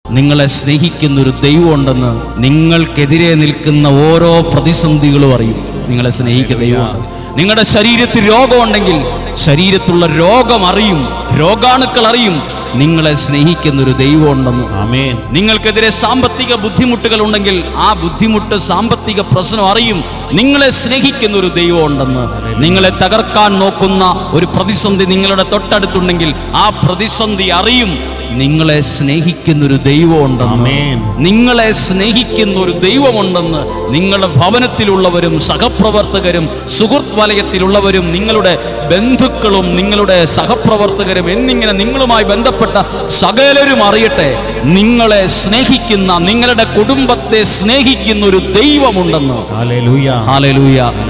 നിങ്ങളെ സ്നേഹിക്കുന്ന ഒരു ദൈവമുണ്ടെന്ന് നിങ്ങൾക്കെതിരെ നിൽക്കുന്ന ഓരോ പ്രതിസന്ധികളും അറിയും നിങ്ങളെ സ്നേഹിക്കുന്ന ദൈവമുണ്ട് നിങ്ങളുടെ ശരീരത്തിൽ രോഗമുണ്ടെങ്കിൽ ശരീരത്തിലുള്ള രോഗം അറിയും രോഗാണുക്കൾ അറിയും നിങ്ങളെ സ്നേഹിക്കുന്ന ഒരു ദൈവമുണ്ടെന്ന് ആമേൻ നിങ്ങൾക്കെതിരെ സാമ്പത്തിക ബുദ്ധിമുട്ടുകൾ ഉണ്ടെങ്കിൽ ആ ബുദ്ധിമുട്ട് സാമ്പത്തിക പ്രശ്നം അറിയും നിങ്ങളെ സ്നേഹിക്കുന്ന ഒരു ദൈവം ഉണ്ടെന്ന് നിങ്ങളെ തകർക്കാൻ നോക്കുന്ന ഒരു പ്രതിസന്ധി നിങ്ങളുടെ തൊട്ടടുത്തുണ്ടെങ്കിൽ ആ പ്രതിസന്ധി അറിയും നിങ്ങളെ സ്നേഹിക്കുന്ന ഒരു ദൈവം ഉണ്ടെന്ന് ആമേൻ. നിങ്ങളെ സ്നേഹിക്കുന്ന ഒരു ദൈവമുണ്ടെന്ന് നിങ്ങളുടെ ഭവനത്തിലുള്ളവരും സഹപ്രവർത്തകരും സുഹൃത്ത് വലയത്തിലുള്ളവരും നിങ്ങളുടെ ബന്ധുക്കളും നിങ്ങളുടെ സഹപ്രവർത്തകരും എന്നിങ്ങനെ നിങ്ങളുമായി ബന്ധപ്പെട്ട സകലരും അറിയട്ടെ നിങ്ങളെ സ്നേഹിക്കുന്ന നിങ്ങളുടെ കുടുംബത്തെ സ്നേഹിക്കുന്ന ഒരു ദൈവമുണ്ടെന്ന് ഹല്ലേലൂയ ഹാലലൂയ